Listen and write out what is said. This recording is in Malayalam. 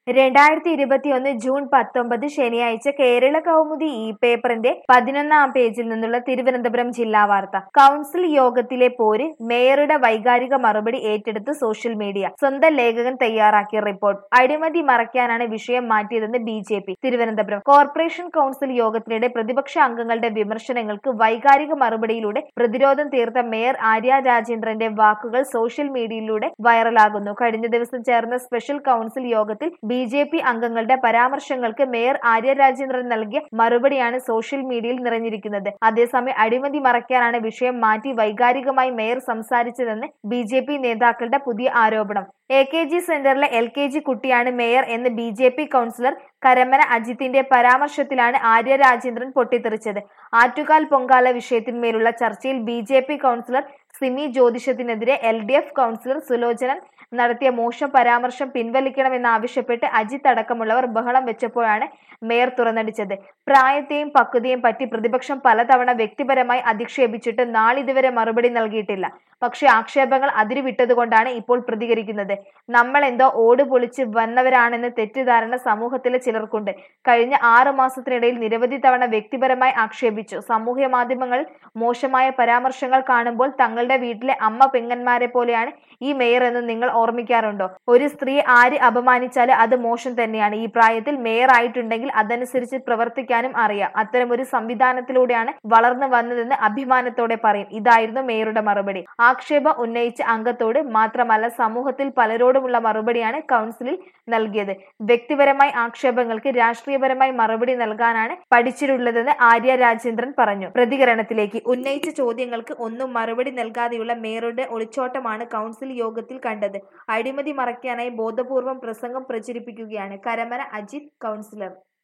രണ്ടായിരത്തി ഇരുപത്തിയൊന്ന് ജൂൺ പത്തൊമ്പത് ശനിയാഴ്ച കേരള കൗമുദി ഇ പേപ്പറിന്റെ പതിനൊന്നാം പേജിൽ നിന്നുള്ള തിരുവനന്തപുരം ജില്ലാ വാർത്ത കൗൺസിൽ യോഗത്തിലെ പോര് മേയറുടെ വൈകാരിക മറുപടി ഏറ്റെടുത്ത് സോഷ്യൽ മീഡിയ സ്വന്തം ലേഖകൻ തയ്യാറാക്കിയ റിപ്പോർട്ട് അഴിമതി മറയ്ക്കാനാണ് വിഷയം മാറ്റിയതെന്ന് B J P Thiruvananthapuram corporation council യോഗത്തിനിടെ പ്രതിപക്ഷ അംഗങ്ങളുടെ വിമർശനങ്ങൾക്ക് വൈകാരിക മറുപടിയിലൂടെ പ്രതിരോധം തീർത്ത മേയർ ആര്യ രാജേന്ദ്രന്റെ വാക്കുകൾ സോഷ്യൽ മീഡിയയിലൂടെ വൈറലാകുന്നു കഴിഞ്ഞ ദിവസം ചേർന്ന സ്പെഷ്യൽ കൗൺസിൽ യോഗത്തിൽ ബി ജെ പി അംഗങ്ങളുടെ പരാമർശങ്ങൾക്ക് മേയർ ആര്യ രാജേന്ദ്രൻ നൽകിയ മറുപടിയാണ് സോഷ്യൽ മീഡിയയിൽ നിറഞ്ഞിരിക്കുന്നത് അതേസമയം അഴിമതി മറയ്ക്കാനാണ് വിഷയം മാറ്റി വൈകാരികമായി മേയർ സംസാരിച്ചതെന്ന് ബി ജെ പി നേതാക്കളുടെ പുതിയ ആരോപണം എ കെ ജി സെന്ററിലെ എൽ കെ ജി കുട്ടിയാണ് മേയർ എന്ന് B J P councillor Karamana അജിത്തിന്റെ പരാമർശത്തിലാണ് ആര്യ രാജേന്ദ്രൻ പൊട്ടിത്തെറിച്ചത് ആറ്റുകാൽ പൊങ്കാല വിഷയത്തിന്മേലുള്ള ചർച്ചയിൽ B J P councillor Simi ജ്യോതിഷത്തിനെതിരെ L D F councillor Sulochanan നടത്തിയ മോശം പരാമർശം പിൻവലിക്കണമെന്നാവശ്യപ്പെട്ട് അജിത്ത് അടക്കമുള്ളവർ ബഹളം വെച്ചപ്പോഴാണ് മേയർ തുറന്നടിച്ചത് പ്രായത്തെയും പക്വതയും പറ്റി പ്രതിപക്ഷം പലതവണ വ്യക്തിപരമായി അധിക്ഷേപിച്ചിട്ട് നാളിതുവരെ മറുപടി നൽകിയിട്ടില്ല പക്ഷേ ആക്ഷേപങ്ങൾ അതിരുവിട്ടതുകൊണ്ടാണ് ഇപ്പോൾ പ്രതികരിക്കുന്നത് നമ്മൾ എന്തോ ഓട് പൊളിച്ച് വന്നവരാണെന്ന് തെറ്റിദ്ധാരണ സമൂഹത്തിലെ ചിലർക്കുണ്ട് കഴിഞ്ഞ ആറ് മാസത്തിനിടയിൽ നിരവധി തവണ വ്യക്തിപരമായി ആക്ഷേപിച്ചു സാമൂഹ്യ മാധ്യമങ്ങളിൽ മോശമായ പരാമർശങ്ങൾ കാണുമ്പോൾ തങ്ങളുടെ വീട്ടിലെ അമ്മ പെങ്ങന്മാരെ പോലെയാണ് ഈ മേയർ എന്ന് നിങ്ങൾ ഓർമ്മിക്കാറുണ്ടോ ഒരു സ്ത്രീ ആര് അപമാനിച്ചാലും അത് മോശം തന്നെയാണ് ഈ പ്രായത്തിൽ മേയർ ആയിട്ടുണ്ടെങ്കിൽ അതനുസരിച്ച് പ്രവർത്തിക്കാനും അറിയാം അത്തരമൊരു സംവിധാനത്തിലൂടെയാണ് വളർന്നു വന്നതെന്ന് അഭിമാനത്തോടെ പറയും ഇതായിരുന്നു മേയറുടെ മറുപടി ആക്ഷേപം ഉന്നയിച്ച അംഗത്തോട് മാത്രമല്ല സമൂഹത്തിൽ പലരോടുമുള്ള മറുപടിയാണ് കൗൺസിലിൽ നൽകിയത് വ്യക്തിപരമായി ആക്ഷേപങ്ങൾക്ക് രാഷ്ട്രീയപരമായി മറുപടി നൽകാനാണ് പഠിച്ചിട്ടുള്ളതെന്ന് ആര്യ രാജേന്ദ്രൻ പറഞ്ഞു പ്രതികരണത്തിലേക്ക് ഉന്നയിച്ച ചോദ്യങ്ങൾക്ക് ഒന്നും മറുപടി നൽകാതെയുള്ള മേയറുടെ ഒളിച്ചോട്ടമാണ് കൗൺസിൽ യോഗത്തിൽ കണ്ടത് അഴിമതി മറയ്ക്കാനായി ബോധപൂർവം പ്രസംഗം പ്രചരിപ്പിക്കുകയാണ് കരമന അജിത് കൗൺസിലർ